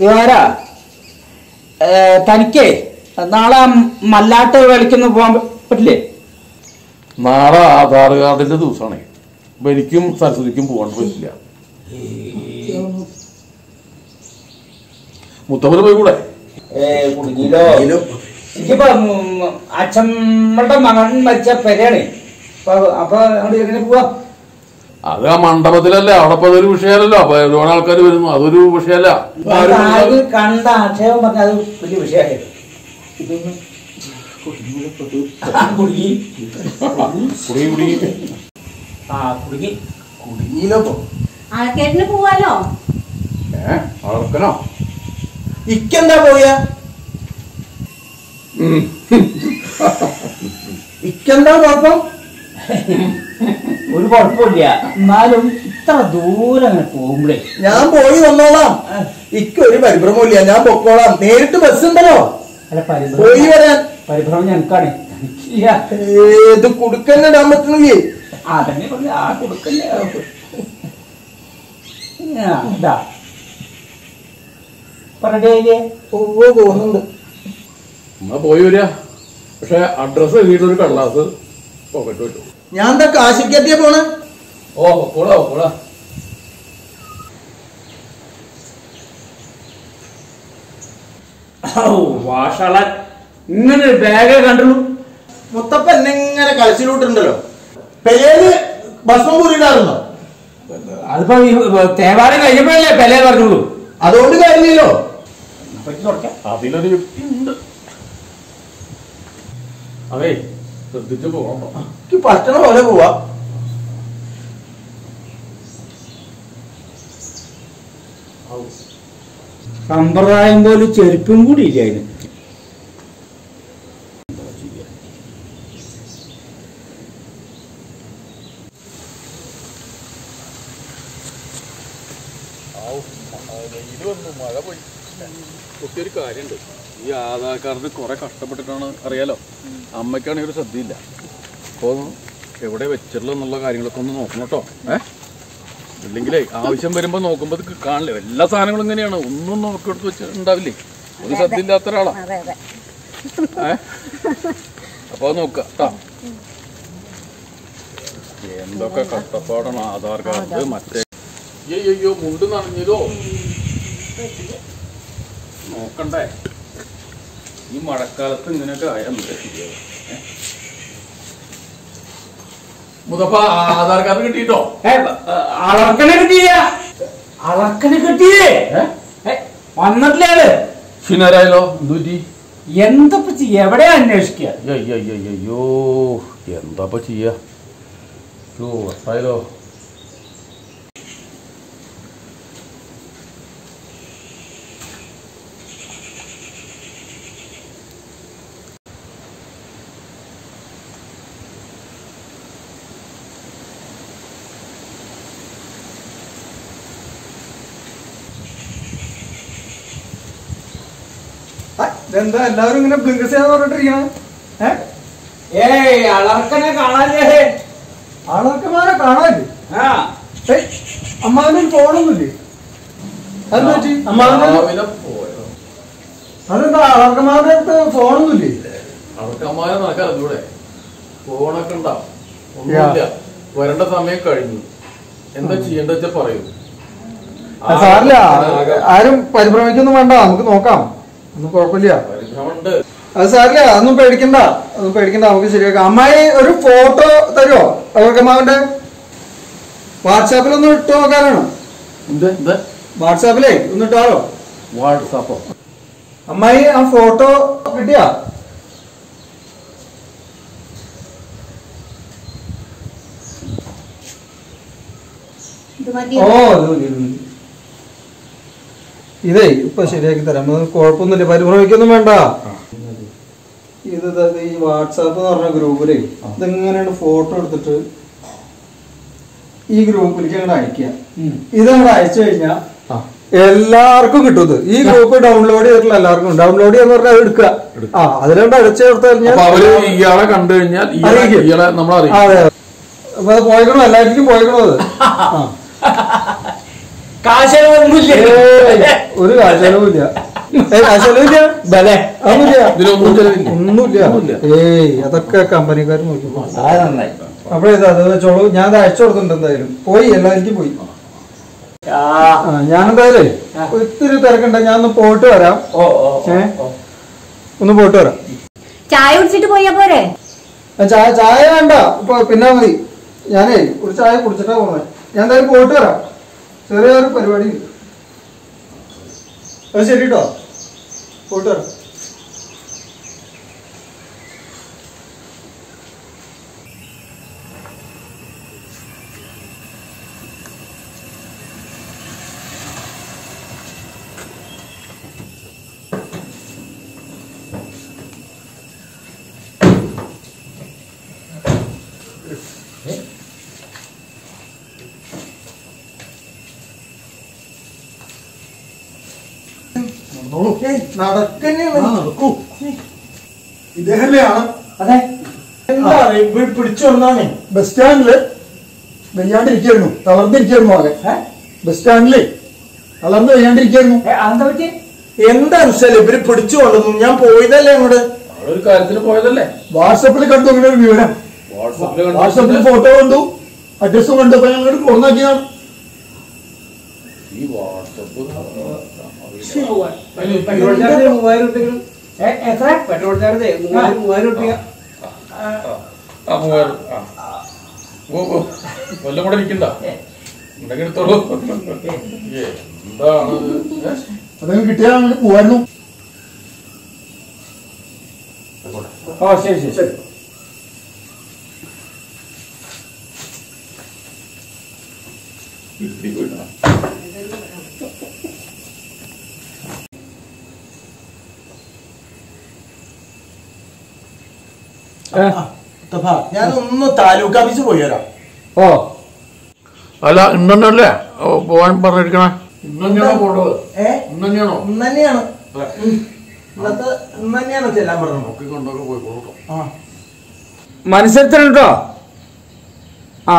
ഇവാരാ തനിക്കേ നാളെ മല്ലാട്ട് കളിക്കുന്ന പോകാൻ പറ്റില്ലേ നാളെ ആധാർ കാർഡിന്റെ ദിവസമാണ് അപ്പൊ എനിക്കും സരസ്വതിക്കും പോകാൻ പറ്റില്ല മുത്തമ്മന് പോയി കൂടെ കുടുങ്ങിയില്ലോ എനിക്കിപ്പോ അച്ഛമ്മയുടെ മകൻ മരിച്ച പെരയാണ് അപ്പൊ അപ്പൊ അങ്ങോട്ട് എങ്ങനെ പോവാ അത് ആ മണ്ഡപത്തിലല്ലേ അവിടെ ഇപ്പൊ അതൊരു വിഷയമല്ലല്ലോ അപ്പൊ ഒരുപാട് ആൾക്കാർ വരുന്നു അതൊരു വിഷയമല്ല ആരും ആര് കണ്ട ആക്ഷേപം പറഞ്ഞ അത് വലിയ വിഷയമായി ഇതൊന്നും കുടുങ്ങി കുടി കുടി ആ കുടുങ്ങി കുടുങ്ങിയില്ലോ ഇപ്പൊ. ആൾക്കേട്ടിന് പോവാലോ ഏ അളക്കനോ ഇക്കെന്താ പോയ ഇക്കെന്താ കുഴപ്പം ഒരു കുഴപ്പമില്ല എന്നാലും ഇത്ര ദൂരം അങ്ങനെ പോകുമ്പോഴേ ഞാൻ പോയി വന്നോളാം ഇക്ക് ഒരു പരിഭ്രമമില്ല ഞാൻ പൊക്കോളാം നേരിട്ട് ബസ് ഉണ്ടല്ലോ അല്ല പോയി പരിഭ്രമം വരാൻ പരിഭ്രമം ഞങ്ങൾക്കാണ് തനിക്കില്ല ഏത് കുടുക്കന്നെ ഇടാൻ പറ്റണില്ലേ അതന്നെ പറഞ്ഞ ആ കൊടുക്കല്ലേ ഇതാ പറഞ്ഞേ ഓ തോന്നുന്നുണ്ട് എന്നാ പോയി വരിക പക്ഷെ അഡ്രസ് എഴുതിയിട്ടൊരു കടലാസ് പോക്കറ്റ് വെച്ചു ഞാൻ എന്താ കാശിക്കെത്തിയ പോണേ ഓ കൂടാ കൂടാ വാഷാള ഇങ്ങനെ ഒരു ബാഗ് കണ്ടുള്ളൂ മുത്തപ്പ എന്നെങ്ങനെ കളിച്ചിലോട്ടുണ്ടല്ലോ പേര് ഭസ്മം പൂരിടാറുണ്ടോ അതിപ്പോ ഈ തേവാരം കഴിഞ്ഞപ്പോഴല്ലേ പെലേ പറഞ്ഞുള്ളൂ അതുകൊണ്ട് കാര്യമില്ലല്ലോ അതിലൊരു യുക്തി ഉണ്ട് അതെ ശ്രദ്ധിച്ചു പോകണം എനിക്ക് പറ്റണ പോലെ പോവാ സമ്പ്രദായം പോലും ചെരുപ്പും കൂടി ഇല്ല അതിന് മഴ പോയി കുട്ടിയൊരു കാര്യമുണ്ട് ഈ ആധാർ കാർഡ് കുറെ കഷ്ടപ്പെട്ടിട്ടാണ് അറിയാലോ അമ്മയ്ക്കാണെങ്കിൽ ഒരു ശ്രദ്ധയില്ല അപ്പോൾ എവിടെ വെച്ചിട്ടുള്ള എന്നുള്ള കാര്യങ്ങളൊക്കെ ഒന്ന് നോക്കണം കേട്ടോ ഏ ഇല്ലെങ്കിലേ ആവശ്യം വരുമ്പോൾ നോക്കുമ്പോൾ ഇത് കാണില്ല എല്ലാ സാധനങ്ങളും ഇങ്ങനെയാണ് ഒന്നും നോക്കിയെടുത്ത് വെച്ചിട്ടുണ്ടാവില്ലേ ഒരു ശ്രദ്ധയില്ലാത്ത ഒരാളാ അതെ അതെ ഏ അപ്പോൾ അത് നോക്കുക കേട്ടോ എന്തൊക്കെ കഷ്ടപ്പാടാണ് ആധാർ കാർഡ് മറ്റേ അയ്യോ മുണ്ട് നനഞ്ഞതോ നോക്കണ്ടേ ഈ മഴക്കാലത്ത് ഇങ്ങനെയൊക്കെ ആയാൽ എന്താ ശരിയാവും ഏ? മുതപ്പ ആധാർ കാർഡ് കിട്ടിയിട്ടോ അളക്കനെ കിട്ടിയ അളക്കനെ കിട്ടിയേ ഏ, വന്നിട്ടില്ലേ ആള് ഫിനറായാലോ എന്തുപറ്റി എന്തപ്പോ ചെയ്യ എവിടെയാ അന്വേഷിക്കുക അയ്യോ എന്താപ്പ ചെയ്യാ യോ വട്ടായാലോ ഇതെന്താ എല്ലാവരും ഇങ്ങനെ ബ്ലിങ്കസ് ചെയ്യാന്ന് പറഞ്ഞിട്ടിരിക്കണം ഏയ് അളക്കനെ കാണാല്ലേ ആളൊക്കെമാരെ കാണാല്ലേ ആ ഏയ് അമ്മാവിന് ഫോണൊന്നുമില്ലേ അതെന്താ പറ്റി അമ്മാവിന് രാവിലെ പോയോ അതെന്താ ആളക്കന്മാരുടെ അടുത്ത് ഫോണൊന്നുമില്ലേ അവർക്കമ്മാരെ നടക്കാൻ അതിലൂടെ ഫോണൊക്കെ ഉണ്ടാവും ഒന്നുമില്ല വരേണ്ട സമയം കഴിഞ്ഞു എന്താ ചെയ്യേണ്ട വെച്ചാ പറയൂ സാറില്ല ആകെ ആരും പരിഭ്രമിക്കൊന്നും വേണ്ട നമുക്ക് നോക്കാം ഒന്നും കുഴപ്പമില്ല പരിഭ്രമമുണ്ട് അത് സാറില്ല അതൊന്നും പേടിക്കണ്ട ഒന്നും പേടിക്കണ്ട നമുക്ക് ശരിയാക്കാം അമ്മായി ഒരു ഫോട്ടോ തരുമോ അവർക്കമ്മാവന്റെ വാട്സാപ്പിൽ ഒന്ന് ഇട്ട് നോക്കാനാണ് എന്ത് എന്ത് വാട്സാപ്പിലേ ഒന്ന് ഇട്ടാലോ വാട്സാപ്പോ അമ്മായി ആ ഫോട്ടോ കിട്ടിയാ ഇത് ഓ മതിയോ ഇത് മതി, ഇത് മതി. ഇതേ ഇപ്പൊ ശരിയാക്കി തരാം അത് കുഴപ്പമൊന്നുമില്ല പരിഭ്രമിക്കൊന്നും വേണ്ട ഇത് ദാ ഈ വാട്സാപ്പ് എന്ന് പറഞ്ഞ ഗ്രൂപ്പിലേ ഇതിങ്ങനെയാണ് ഫോട്ടോ എടുത്തിട്ട് ഈ ഗ്രൂപ്പിലേക്ക് അങ്ങോട്ട് അയക്കുക ഇതങ്ങോട്ട് അയച്ചു കഴിഞ്ഞാൽ എല്ലാവർക്കും കിട്ടും ഇത് ഈ ഗ്രൂപ്പ് ഡൗൺലോഡ് ചെയ്തിട്ടുള്ള എല്ലാവർക്കും ഡൗൺലോഡ് ചെയ്യാന്ന് പറഞ്ഞാൽ അത് എടുക്കുക ആ അതിലുണ്ട് അടിച്ചു കൊടുത്തു കഴിഞ്ഞാൽ അപ്പൊ അവര് ഇയാളെ കണ്ടു കഴിഞ്ഞാൽ ഇയാളെ അറിയിക്കും. ഇയാളെ നമ്മൾ അറിയിക്കും അതെ അപ്പൊ അത് പോയിക്കണോ എല്ലാവർക്കും പോയിക്കണോ അത് ആ. കാശൊന്നുമില്ല ഏയ്, ഒരു കാശലവുമില്ല കാശലവില്ല ബലേ അതൊന്നുമില്ല ഇതിലൊന്നും ചെലവില്ല ഒന്നുമില്ല ഒന്നുമില്ല. ഏയ് അതൊക്കെ കമ്പനിക്കാർ നോക്കി അത് നന്നായി അപ്പോഴേ ഇത് അത് വെച്ചോളൂ ഞാൻ അത് അയച്ചു കൊടുത്തിട്ടുണ്ട് എന്തായാലും പോയി എല്ലാവർക്കും പോയി ആ ആ ഞാൻ എന്തായാലേ ഒത്തിരി തിരക്കുണ്ട് ഞാൻ ഒന്ന് പോയിട്ട് വരാം ഓ ഓ ഏ? ഒന്ന് പോയിട്ട് വരാം ചായ കുടിച്ചിട്ട് പോയാ പോരെ ആ, ചായ ചായ വേണ്ട ഇപ്പൊ പിന്നെ മതി ഞാനേ ഒരു ചായ കുടിച്ചിട്ടാ പോണേ ഞാൻ എന്തായാലും പോയിട്ട് വരാം ചെറിയൊരു പരിപാടി ഉണ്ട് അത് ശരി കേട്ടോ പോയിട്ട് വരാം നടക്കന്നെയാണ് നടക്കൂ ഇദ്ദേഹല്ലാണ് അതെ എന്താ ഇവിടെ പിടിച്ചു വന്നാണേ ബസ് സ്റ്റാൻഡില് വെയ്യാണ്ടിരിക്കായിരുന്നു തളർന്നിരിക്കായിരുന്നു ആകെ ബസ് സ്റ്റാൻഡില് തളർന്ന് വെയ്യാണ്ടിരിക്കായിരുന്നു ഏ, അതെന്താ പറ്റി എന്താ വെച്ചാൽ ഇവര് പിടിച്ചു കൊണ്ടുവന്നു ഞാൻ പോയതല്ലേ അങ്ങോട്ട് ഒരു കാര്യത്തിന് പോയതല്ലേ വാട്സപ്പിൽ കണ്ടു അങ്ങനെ ഒരു വിവരം വാട്സാപ്പിൽ വാട്സപ്പിൽ ഫോട്ടോ കണ്ടു അഡ്രസ്സും കണ്ടു അപ്പൊ ഞങ്ങൾ കൊടുന്നാക്കിയതാണ് ഈ വാട്സപ്പ് പെട്രോൾ ചാർജ് മൂവായിരം ഉണ്ടെങ്കിലും ഏ, എത്ര പെട്രോൾ ചാർജ് മൂവായിരം മൂവായിരം ഉണ്ടെങ്കിൽ ആ മൂവായിരം ആ ഓ ഓ കൊല്ലം കൂടെ ഇരിക്കണ്ട ഉണ്ടെങ്കിൽ എടുത്തോളൂ ഏ, എന്താണ് ഇത്? ഏ? അതൊക്കെ കിട്ടിയാൽ അങ്ങനെ പോവായിരുന്നു ഓ ശരി ശരി ശരി ഇത്തിരി പോയിട്ടാ. ഞാൻ ഒന്ന് താലൂക്ക് ഓഫീസ് പോയി വരാം ഓ അല്ല ഇന്നല്ലേ പോവാൻ പറഞ്ഞിരിക്കണേ ഇന്ന് തന്നെയാണോ പോണ്ടത് ഏ ഇന്ന് തന്നെയാണോ ഇന്ന് തന്നെയാണ് ഇന്നത്തെ ഇന്ന് തന്നെയാണ് ചെല്ലാൻ പറഞ്ഞത് നോക്കി കൊണ്ടൊക്കെ പോയി കൊടുക്കാം ആ മത്സരത്തിന് കേട്ടോ ആ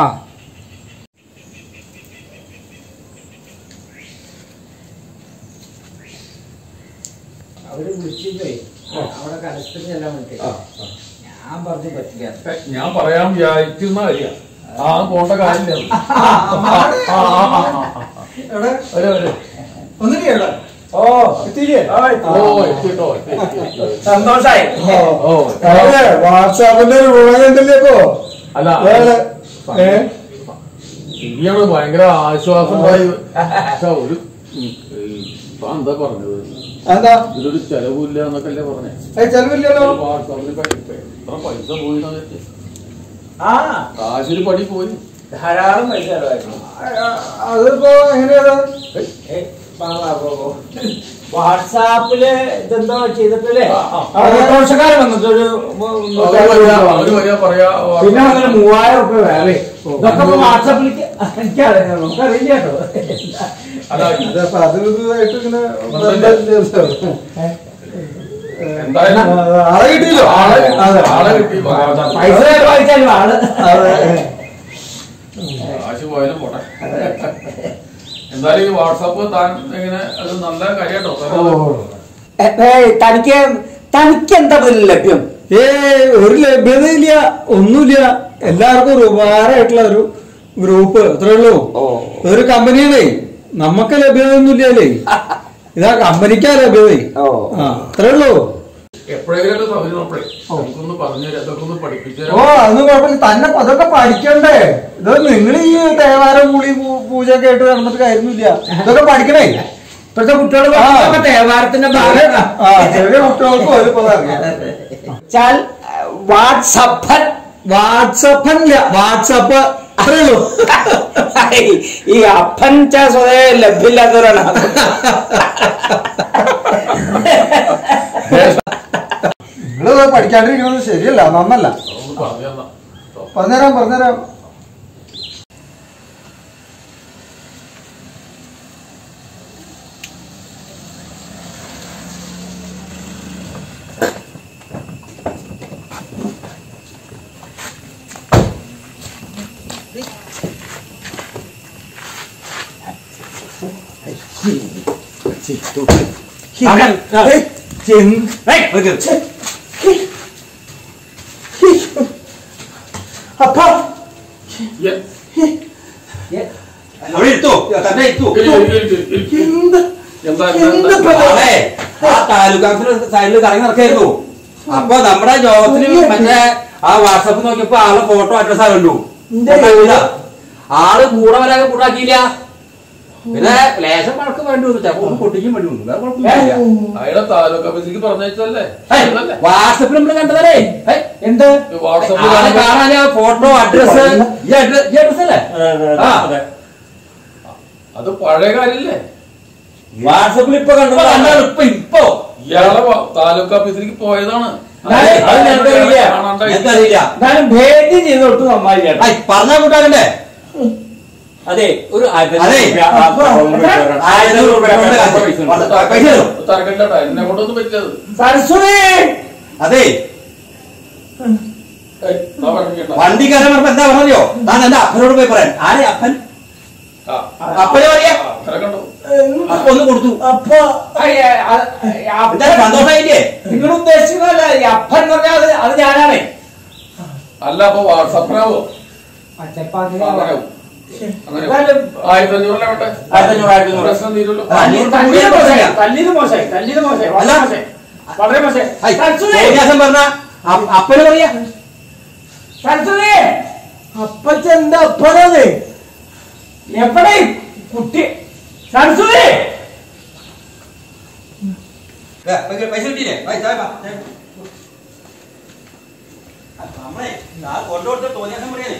അവര് വിളിച്ചിട്ടേ അവിടെ കലത്തിന് ചെല്ലാൻ വേണ്ടി ഞാൻ പറഞ്ഞു പറ്റില്ല ഏ, ഞാൻ പറയാൻ വിചാരിക്കുന്ന കാര്യമാണ് ആ പോണ്ട കാര്യമില്ല അത്. ആ, ആ, ആ, ആ, ആ. എവിടെ വരൂ, വരൂ. ഒന്നില്ലേ എവിടെ ഓ എത്തിയില്ലേ ഓ എത്തിട്ടോ എത്തി, എത്തി, എത്തി. സന്തോഷായി ഓ വാട്സാപ്പിന്റെ ഒരു ഗുണങ്ങളുണ്ടല്ലേ ഇപ്പോ അല്ല വേറെ ഏ ശരിയാണ് ഭയങ്കര ആശ്വാസമായി പക്ഷെ ഒരു ഉം, ഈ, ഇപ്പൊ എന്താ പറഞ്ഞത് എന്താ ഇതിലൊരു ചെലവില്ല എന്നൊക്കെ അല്ലേ പറഞ്ഞേ അത് ചെലവില്ലല്ലോ വാട്സാപ്പിൽ ഇപ്പൊ എത്ര പൈസ പോയി എന്നാ വെച്ചേ? ആ കാശിന് പണി പോയി ധാരാളം പൈസ ചെലവായിരുന്നു അതിപ്പോ എങ്ങനെയാണ് ഏയ്, വാ, വാ, വാ, വാ. വാട്സാപ്പില് ഇതെന്തോ ചെയ്തിട്ടില്ലേ ഓട്ടോറിക്ഷക്കാരൻ വന്നിട്ട് ഒരു അവര് വരിക, അവര് വരിക പറയാ പിന്നെ അങ്ങനെ മൂവായിരം റുപ്യ വേറെ ഇതൊക്കെ ഇപ്പൊ വാട്സാപ്പിലേക്ക് എനിക്കറിയാം നമുക്കറിയില്ല കേട്ടോ അല്ല, അതപ്പൊ അത് ഇതായിട്ട് ഇങ്ങനെ എന്തായാലും ആളെ കിട്ടിയല്ലോ ആളെ അതെ. ആളെ കിട്ടി പൈസ ചെലവായിച്ചാലും ആള് അതെ. കാശ് പോയാലും പോട്ടെ എന്തായാലും ഈ വാട്സാപ്പ് താൻ എങ്ങനെ അത് നല്ല കാര്യട്ടോ തനിക്ക് തനിക്ക് എന്താ ഇതിൽ ലഭ്യം ഏയ് ഒരു ലഭ്യതയില്ല ഒന്നുമില്ല എല്ലാവർക്കും ഒരു ഉപകാരമായിട്ടുള്ള ഒരു ഗ്രൂപ്പ് അത്രേ ഉള്ളൂ ഓ. ഒരു കമ്പനിയാണേ നമുക്ക് ലഭ്യതയൊന്നുമില്ലേ ഇതാ കമ്പനിക്കാ ലഭ്യത ഓ. ആ അത്രേ ഉള്ളൂ എപ്പോഴെങ്കിലും സൗകര്യം നോക്കണേ നമുക്കൊന്ന് പറഞ്ഞു തരാം അതൊക്കെ ഒന്ന് പഠിപ്പിച്ചു ഓ അതൊന്നും കുഴപ്പമില്ല തന്നെ അതൊക്കെ പഠിക്കണ്ടേ ഇത് നിങ്ങൾ ഈ തേവാരം പുളി പൂ- പൂജയൊക്കെ ആയിട്ട് നടന്നിട്ട് കാര്യമൊന്നുമില്ല ഇതൊക്കെ പഠിക്കണേ ഇപ്പോഴത്തെ കുട്ടികൾ ആ. തേവാരത്തിന്റെ ഭാഗം ആ ചെറിയ കുട്ടികൾക്കും ഒരു പദം വെച്ചാൽ വാട്സപ്പ് വാട്സപ്പല്ല വാട്സപ്പ് അത്രേ ഉള്ളൂ ഈ അപ്പൻ ചാ സ്വതേ ലഭ്യമില്ലാത്തവരാണ് നിങ്ങള് പഠിക്കാണ്ടിരിക്കുന്നത് ശരിയല്ല നന്നല്ല ഒന്ന് പറഞ്ഞു തന്നാ പറഞ്ഞുതരാം പറഞ്ഞുതരാം അപ്പ അവിടെ ഇരുത്തോ തന്നെ ഇരുത്തോ എന്ത് എന്താ എന്ത് ഇപ്പൊ ഇത്? അതെ ആ താലൂക്ക് ഓഫീസിൽ സൈഡിൽ കറങ്ങി നടക്കായിരുന്നു അപ്പൊ നമ്മുടെ ജോബത്തിന് മറ്റേ ആ വാട്സപ്പ് നോക്കിയപ്പോ ആളെ ഫോട്ടോ അഡ്രസ് കണ്ടു ഇന്റെ ഉണ്ടായില്ല. ആള് കൂടെ വരാതെ കൂടാക്കിയില്ല പിന്നെ ലേശം വഴക്ക് വേണ്ടി വന്നു ചിലപ്പോ ഒന്ന് പൊട്ടിക്കും വേണ്ടി വന്നു വേറെ കുഴപ്പമൊന്നുമില്ല അയാളെ താലൂക്ക് ഓഫീസിലേക്ക് പറഞ്ഞയച്ചല്ലേ ഏയ്, അതല്ലേ? വാട്സപ്പിൽ നമ്മൾ കണ്ടതല്ലേ ഏയ്, എന്ത് വാട്സപ്പിൽ ആളെ കാണുമ്പോ- കാണാന് ഫോട്ടോ അഡ്രസ് ഈ അഡ്രസ് ഈ അഡ്രസ് അല്ലേ ആ അത് പഴയ കാര്യല്ലേ വാട്സപ്പിൽ ഇപ്പൊ കണ്ടത് കണ്ടാണ് ഇപ്പൊ ഇപ്പൊ ഇയാളെ വ- താലൂക്ക് ഓഫീസിലേക്ക് പോയതാണ് അത് ഞങ്ങൾക്കറിയില്ല. കാണാണ്ടായി. ഞങ്ങൾക്കറിയില്ല എന്നാലും ഭേദം ചെയ്തോട്ട് നന്നായി ചേട്ടാ ഐ, പറഞ്ഞാ കൂട്ടാകണ്ടേ അതെ ഒരു ആയിരത്തി അതെ. രൂപ ആ ഫോൺ വിളിച്ചവരാണ്. ആയിരം രൂപ കൊണ്ട് കാശ് പൈസ തരും. തരക്കണ്ടട്ടാ എന്നെ കൊണ്ടൊന്നും പറ്റിയത് സരസ്വതി അതെ ഏയ്, താ പറഞ്ഞിട്ടുണ്ടോ? വണ്ടി കയറാൻ പറഞ്ഞപ്പോ എന്താ പറഞ്ഞോ താൻ എന്താ അപ്പനോട് പോയി പറയാൻ ആരെ അപ്പൻ ആ, അപ്പനെ പറയാ ആ, തിരക്കണ്ടോ? അപ്പൊ ഒന്ന് കൊടുത്തു അപ്പ എന്താ സന്തോഷമായില്ലേ നിങ്ങൾ ഉദ്ദേശിക്കുന്നല്ല ഈ അപ്പൻ എന്ന് പറഞ്ഞാൽ അത് അത് ഞാനാണേ അല്ല അപ്പൊ വാട്സാപ്പിനാവോ അങ്ങനെയാവും. അങ്ങനെ ആയിരത്തി അഞ്ഞൂറിനെ വേണ്ടേ ആയിരത്തി അഞ്ഞൂറ്, ആയിരത്തി അഞ്ഞൂറ്. പ്രശ്നം തീരുമല്ലോ ആ, നീ തല്ലിയത് കൂടിയ മോശമായി പ്രശ്നമില്ല. തല്ലിയത് മോശമായി തല്ലിയത് മോശമായി വളരെ അല്ല. മോശമായി വളരെ മോശമായി ഐ, സരസ്വതി തോന്നിയാസം പറഞ്ഞ അപ്പന് പറയാ സരസ്വതി അപ്പച്ച എന്താ അപ്പനാണ് എവിടെ ഈ കുട്ടി സരസ്വതി പൈസ കിട്ടിയില്ലേ നമ്മളെ കൊണ്ടുകൊടുത്ത തോന്നിയാസം പറയാനേ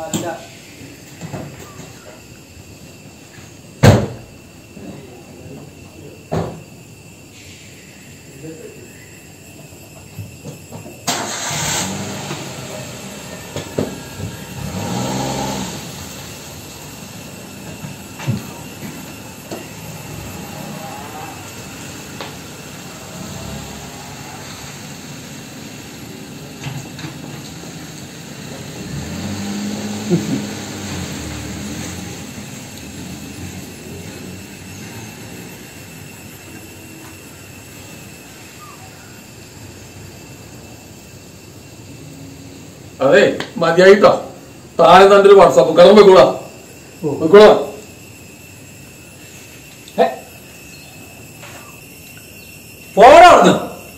അതെ മതിയായിട്ടോ താഴെ തന്റെ ഒരു വാട്സാപ്പ് കടം വെക്കൂടാ വെക്കൂടാ പോടാ അവിടുന്ന്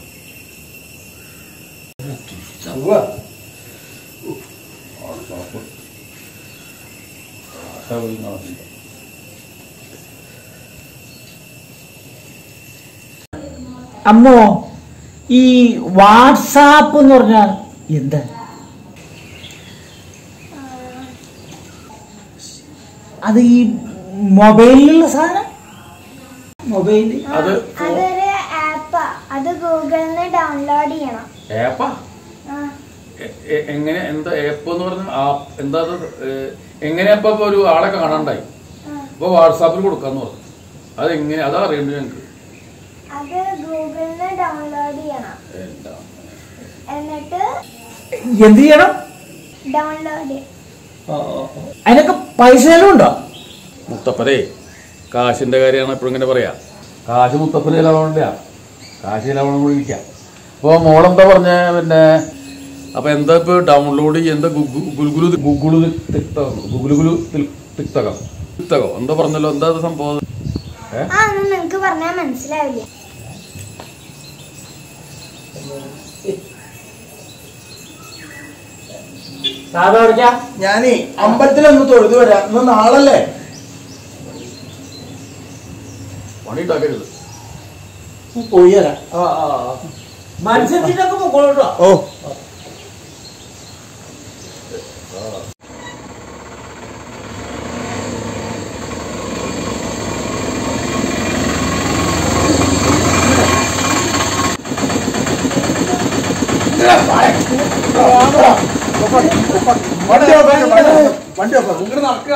അമ്മോ ഈ വാട്സാപ്പ് എന്ന് പറഞ്ഞാൽ എന്താ അത് ഈ മൊബൈലിലുള്ള സാധനം മൊബൈൽ അത് അതൊരു ആപ്പാ അത് ഗൂഗിളിൽ നിന്ന് ഡൗൺലോഡ് ചെയ്യണം ഏപ്പാ ആ, എ- എ- എങ്ങനെ എന്താ ഏപ്പ് എന്ന് പറഞ്ഞ ആപ്പ് എന്താ അത് എങ്ങനെയാ ഇപ്പൊ ഒരു ആളെ കാണാണ്ടായി ആ. അപ്പൊ വാട്സാപ്പിൽ കൊടുക്കാന്ന് പറഞ്ഞു അത് എങ്ങനെ അതാ അറിയണ്ടത് ഞങ്ങക്ക് അത് ഗൂഗിളിൽ നിന്ന് ഡൗൺലോഡ് ചെയ്യണം എന്താ എന്നിട്ട് എന്ത് ചെയ്യണം ഡൗൺലോഡ് അതിനൊക്കെ പൈസ ചെലവുണ്ടോ മുത്തപ്പനെ കാശിന്റെ കാര്യമാണ് എപ്പോഴും ഇങ്ങനെ പറയാ കാശ് മുത്തപ്പന് ചിലവാണില്ല കാശ് ചിലവാണെന്ന് കൂടി ഇരിക്കാം അപ്പോൾ മോളെന്താ പറഞ്ഞ പിന്നെ അപ്പൊ എന്താ ഇപ്പൊ ഡൗൺലോഡ് ചെയ്യ എന്താ ഗുഗു- ഗുൽഗുലു ഗുഗുളു തിക്തകം ഗുഗുലുഗുലു തിൽ- തിക്തകം തിക്തകം എന്താ പറഞ്ഞല്ലോ എന്താ അത് സംഭവം ഏ ആ ഒന്നും നിങ്ങക്ക് പറഞ്ഞാൽ മനസ്സിലാവില്ല സാധാരണ ഞാനേ അമ്പലത്തിലൊന്ന് തൊഴുതു വരാം ഇന്ന് നാളല്ലേ പണി ഉണ്ടാക്കരുത് പോയി വരാം മത്സരത്തിനൊക്കെ പൊക്കോളൂട്ടോ ഓ വണ്ടി ഓഫ് വണ്ടി ഓഫ് ഇങ്ങോട്ട് നടക്കുക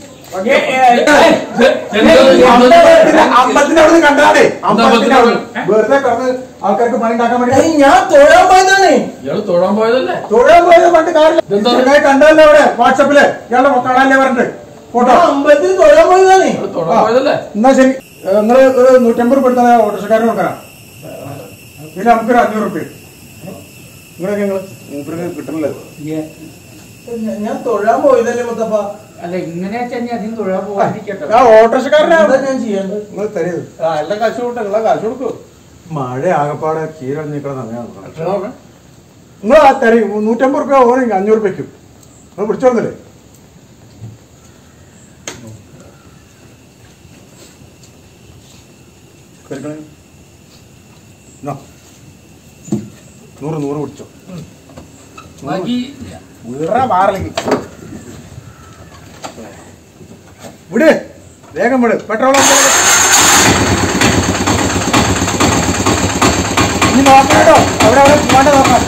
അമ്പലത്തിന്റെ അവിടെ കണ്ടാലേ അമ്പലത്തിന്റെ അവിടെ വെറുതെ കിടന്ന് ആൾക്കാർക്ക് പണി ഉണ്ടാക്കാൻ വേണ്ടി ഞാൻ തൊഴാൻ പോയതാണ് ഇയാള് തൊഴാൻ പോയതല്ലേ തൊഴാൻ പോയത് പണ്ട് ഇതെന്താ? കാര്യം കണ്ടല്ലോ അവിടെ വാട്സപ്പില് ഇയാളുടെ കാണാനല്ലേ പറഞ്ഞിട്ട് ഫോട്ടോ അമ്പലത്തിൽ തൊഴാൻ പോയതാണ് ഇയാള് തൊഴാൻ പോയതല്ലേ എന്നാ ശരി നിങ്ങൾ ഒരു നൂറ്റമ്പത് രൂപ എടുത്താൽ ഓട്ടോറിക്ഷക്കാരന് കൊടുക്കണം പിന്നെ നമുക്കൊരു അഞ്ഞൂറ് റുപ്യ നിങ്ങളൊക്കെ നിങ്ങൾ മൂപ്പർക്ക് കിട്ടണില്ല ഞാൻ തൊഴാൻ പോയതല്ലേ മുത്തപ്പ അല്ല ഇങ്ങനെ വെച്ചാൽ അധികം തൊഴാൻ പോകാതിരിക്കട്ടെ ആ ഓട്ടോറിക്ഷക്കാരനെ എന്താ ഞാൻ ചെയ്യേണ്ടത് നിങ്ങൾ തരരുത് ആ എല്ലാം കാശ് കൊടുത്ത നിങ്ങളെ കാശ് കൊടുക്കൂ മഴ ആകപ്പാടെ കീരഞ്ഞിക്കണ സമയമാണ് നിങ്ങൾ ആ തരും നൂറ്റമ്പത് റുപ്യ ഓനെങ്കിൽ അഞ്ഞൂറ് റുപ്യക്കും നിങ്ങൾ പിടിച്ചോളുന്നില്ലേ കഴിക്കണേ എന്നാ. നൂറ് നൂറ് പിടിച്ചോ വീറ മാറില്ലെങ്കിൽ വിട് വേഗം വിട് പെട്രോൾ ഇനി നോക്കണം കേട്ടോ അവിടെ അവിടെ വേണ്ട നോക്കാം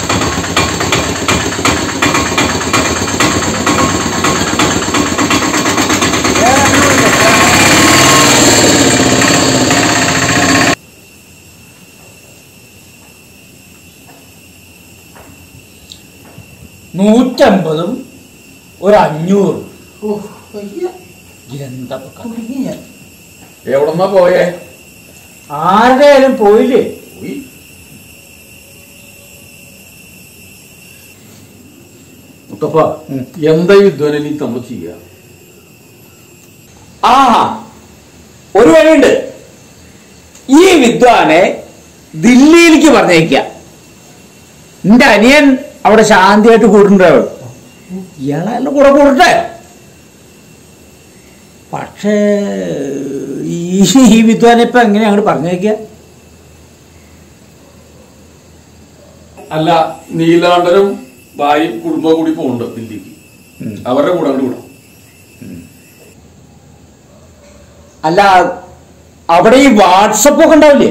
വേറെ ആരെങ്കിലും ഉണ്ടോ? നൂറ്റമ്പതും ഒരു അഞ്ഞൂറും ഓ, അയ്യ, എന്താ ഇപ്പൊ കഥ? കുടുങ്ങി ഞാൻ. എവിടെന്നാ പോയേ ആരുടെയായാലും പോയില്ലേ പോയി മുത്തപ്പ എന്താ ഈ ധ്വനി നീ നമ്മൾ ചെയ്യാ ആ ഒരു വഴിയുണ്ട് ഈ വിദ്വാനെ ദില്ലിയിലേക്ക് പറഞ്ഞേക്ക എന്റെ അനിയൻ അവിടെ ശാന്തിയായിട്ട് കൂടുണ്ടാവും ഇയാളെല്ലാം കൂടെ കൂടട്ടെ പക്ഷേ ഈ ഈ വിദ്വാനെ ഇപ്പൊ എങ്ങനെയാ അങ്ങോട്ട് പറഞ്ഞേക്ക അല്ല നീലാണ്ടനും ഭാര്യയും കുടുംബവും കൂടി പോകുന്നുണ്ട് ദില്ലിക്ക് അവരുടെ കൂടെ അങ്ങോട്ട് വിടാം അല്ല അവിടെ ഈ വാട്സപ്പ് ഒക്കെ ഉണ്ടാവില്ലേ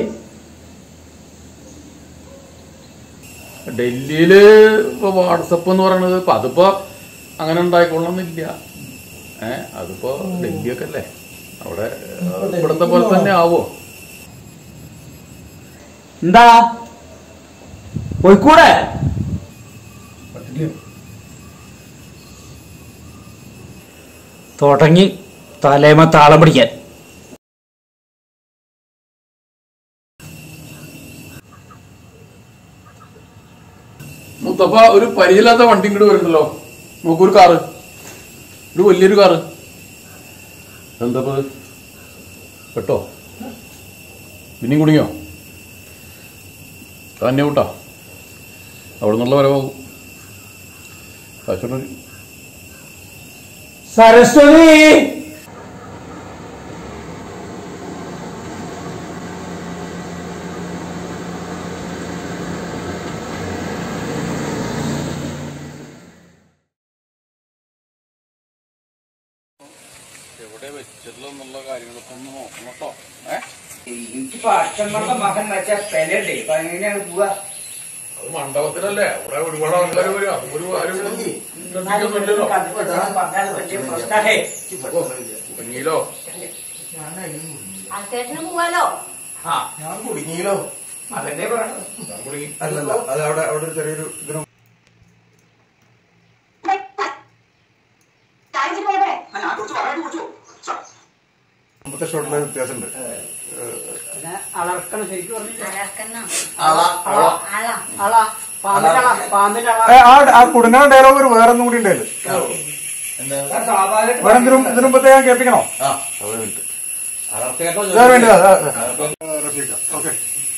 ഡൽഹിയില് ഇപ്പൊ വാട്സപ്പ് എന്ന് പറയണത് ഇപ്പൊ അതിപ്പോ അങ്ങനെ ഉണ്ടായിക്കൊള്ളണമെന്നില്ല ഏ അതിപ്പോ ഡൽഹിയൊക്കെ അല്ലേ അവിടെ ഏഹ്, ഇവിടത്തെ പോലെ തന്നെ ആവോ എന്താ പോയിക്കൂടെ തുടങ്ങി തലേമ താളം പിടിക്കാൻ മുത്തപ്പ ഒരു പരിചയമില്ലാത്ത വണ്ടി ഇങ്ങോട്ട് വരുന്നല്ലോ നോക്കൊരു കാറ് ഒരു വലിയൊരു കാറ് എന്താ ഇപ്പൊ ഇത്? പെട്ടോ പിന്നെയും കുടുങ്ങിയോ തന്നെ കൂട്ടാ അവിടെ നിന്നുള്ള വരവാകും കാശോട്ട് സരസ്വതി എവിടെ വെച്ചിട്ടുള്ള എന്നുള്ള കാര്യങ്ങളൊക്കെ ഒന്ന് നോക്കണം കേട്ടോ ഏ എനിക്കിപ്പോ അച്ഛന്മാരുടെ മകൻ വെച്ച പെലല്ലേ അപ്പൊ എങ്ങനെയാണ് പോവാ അത് മണ്ഡപത്തിലല്ലേ അവിടെ ഒരുപാട് ആൾക്കാർ വരും അതൊരു ആരും ശ്രദ്ധിക്കുന്നുണ്ടല്ലോ കുടുങ്ങിയില്ലോ അത്തേട്ടന് പോവാലോ ഞാൻ കുടുങ്ങിയില്ലോ അതന്നെ പറയണത് ഞാൻ കുടുങ്ങി അല്ലല്ല അത് അവിടെ അവിടെ ഒരു ചെറിയൊരു ഇതിനും മുമ്പത്തെ ഷോട്ടിലെ വ്യത്യാസമുണ്ട് അളർക്കണം ശരിക്കും പറഞ്ഞു അലർക്കണ്ണ ആളാ ആളാ ആളാ അള പാമ്പിന്റെ അള പാമ്പിന്റെ അള ഏ, ആ ആ കുടുങ്ങാൻ ഡയലോഗ് ഒരു വേറെ ഒന്നും കൂടി ഉണ്ടായില്ല എന്താ സ്വാഭാവിക വേറെ എന്തിനും ഇതിനു മുമ്പത്തെ ഞാൻ കേൾപ്പിക്കണോ ആ ഒരു മിനിറ്റ് അലർച്ചയായിട്ടോ ഇതാ വേണ്ടത് അതാ, അതാ. റഫീഖ ഓക്കെ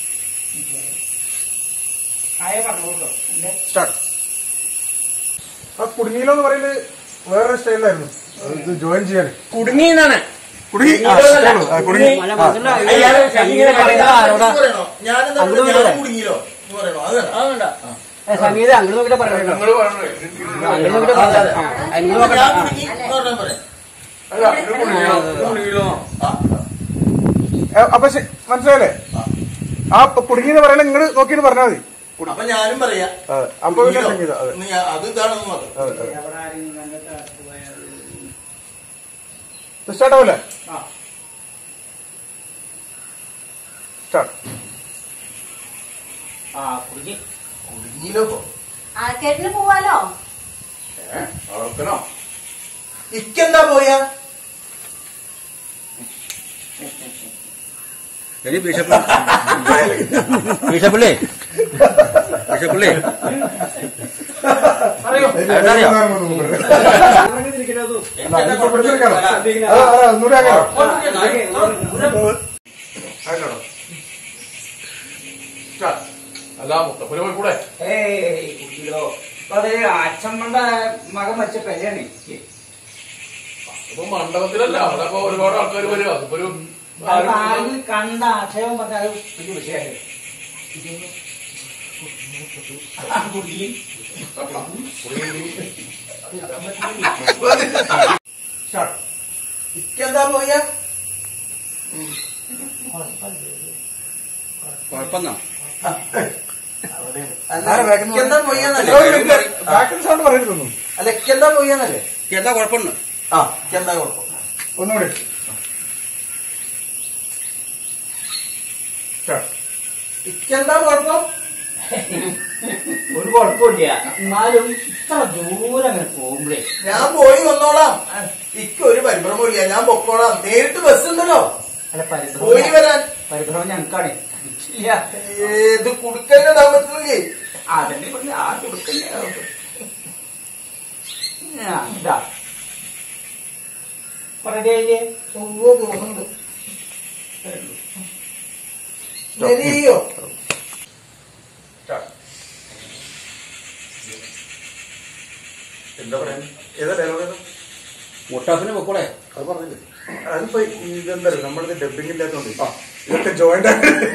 ആയ പറഞ്ഞോളൂ സ്റ്റാർട്ട് ആ കുടുങ്ങിയിലോ എന്ന് പറയുന്നത് വേറൊരു സ്റ്റൈലായിരുന്നു അത് ഇത് ജോയിൻ ചെയ്യാൻ കുടുങ്ങിന്നാണ് കുടുങ്ങി ആ, ഇഷ്ടമുള്ളൂ. ആ, കുടുങ്ങി ഞാൻ കുടുങ്ങിയില്ലോ എന്ന് പറയണോ അത് വേണ്ട. സംഗീതം അങ്ങോട്ട് നോക്കിട്ട് പറയണോ നിങ്ങൾ പറഞ്ഞേ അങ്ങോട്ട് നോക്കിട്ട് പറഞ്ഞാൽ അങ്ങോട്ട് ഞാൻ നോക്കട്ടെ കുടുങ്ങി എന്ന് പറഞ്ഞാൽ പോരെ. അല്ല ഇത് കുടുങ്ങിയില്ലോ ഇത് കുടുങ്ങിയില്ലോ ഏ, അപ്പൊ ശ- മനസ്സിലായില്ലേ ആ കുടുങ്ങി എന്ന് പറയണ നിങ്ങൾ നോക്കിയിട്ട് പറഞ്ഞാൽ മതി അപ്പൊ ഞാനും പറയാ അതെ. അപ്പൊ പിന്നെ സംഗീതം അതെ ഇന്ന് ഞാൻ- അത് ഇതാണെന്ന് മാത്രം അതെ സ്റ്റാർട്ട് ആവല്ലേ സ്റ്റാർട്ട് ആ കുടുങ്ങി കുടുങ്ങിയില്ലോ ഇപ്പൊ. ആർക്കേട്ടിന് പോവാലോ ഏ അവർക്കനോ ഇക്കെന്താ പോയാ ഇനി ബിഷപ്പ് ബിഷപ്പുള്ളേ ബിഷപ്പുള്ളേ അറിയോ അറിയോ അല്ല മുത്തപ്പന് പോയി കൂടെ ഏയ് കുട്ടികളോ അത് അച്ഛമ്മയുടെ മകൻ വെച്ച പെരയാണ് ഇപ്പൊ മണ്ഡപത്തിലല്ല അവിടെ ഇപ്പൊ ഒരുപാട് ആൾക്കാർ വരും അതിപ്പോ ഒരു ആരും ആരും കണ്ട ആക്ഷേപം പറഞ്ഞാൽ അത് വലിയ വിഷയമായി എന്താ പോയാ കുഴപ്പമെന്നാ എന്താ പോയെന്നല്ലേ ബാക്കിൽ സൗണ്ട് പറയരുതൊന്നും അല്ല എന്താ പോയെന്നല്ലേ എന്താ കുഴപ്പമെന്ന് ആ എന്താ കുഴപ്പം ഒന്നുകൂടി ഇക്കെന്താ കുഴപ്പം ഒരു കുഴപ്പമില്ല എന്നാലും ഇത്ര ദൂരം അങ്ങനെ പോകുമ്പോഴേ ഞാൻ പോയി വന്നോളാം ഇക്ക് ഒരു പരിഭ്രമമില്ല ഞാൻ പൊക്കോളാം നേരിട്ട് ബസ് ഉണ്ടല്ലോ അല്ല പോയി പരിഭ്രമം വരാൻ പരിഭ്രമം ഞങ്ങൾക്കാണ് ഇല്ല ഏത് കുടുക്കലിടാൻ പറ്റില്ലേ അതന്നെ പറഞ്ഞ ആ കൊടുക്കല്ലേ ഇതാ റെഡിയായില്ലേ തോന്നുന്നുണ്ട് ശരിയോ എന്താ പറയാ ഏതാ ഡയലോഗ് മുട്ടാപ്പിന് പൊക്കൂടെ അത് പറഞ്ഞില്ലേ അതിപ്പോ ഇതെന്താ നമ്മളിത് ഡബിങ് ഇല്ലാത്തോണ്ട് ഇതൊക്കെ ജോയിന്റ്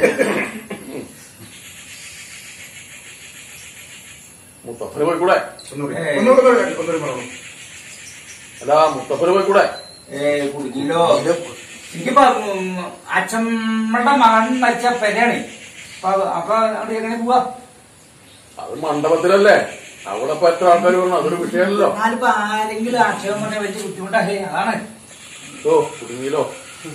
മുത്തപ്പന് പോയി കൂടെ ഒന്നുകൂടി ഒന്നുകൂടി ഒന്നുകൂടി പറഞ്ഞു അല്ല മുത്തപ്പന് പോയി കൂടെ ഏ കുടുങ്ങിയില്ലോ എനിക്കിപ്പോ ഉം, അച്ഛമ്മയുടെ മകൻ മരിച്ച പെരയാണ് അപ്പൊ അപ്പൊ അവിടെ എങ്ങനെ പോവാ അത് മണ്ഡപത്തിലല്ലേ അവിടെ ഇപ്പൊ എത്ര ആൾക്കാർ വരണം അതൊരു വിഷയമല്ലോ ഞാനിപ്പോ ആരെങ്കിലും ആക്ഷേപം പറഞ്ഞ വലിയ ബുദ്ധിമുട്ടാഹേ അതാണ് ഓ കുടുങ്ങിയില്ലോ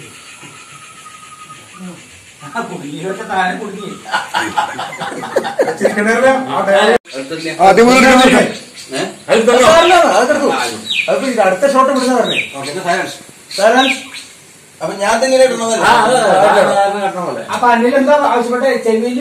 ആ കുടുങ്ങിയിലൊക്കെ താനെ കുടുങ്ങി ചിരിക്കണേരല്ല ആ dialogue ആദ്യം ഏഹ് അതിപ്പോ ഇത് അടുത്ത ഷോട്ട് വിടുന്ന പറഞ്ഞേ സൈലൻസ് അപ്പൊ ഞാൻ തന്നെ ഇടണതല്ലേ അപ്പൊ അന്നിൽ എന്താ ആവശ്യപ്പെട്ട ചെവിയിൽ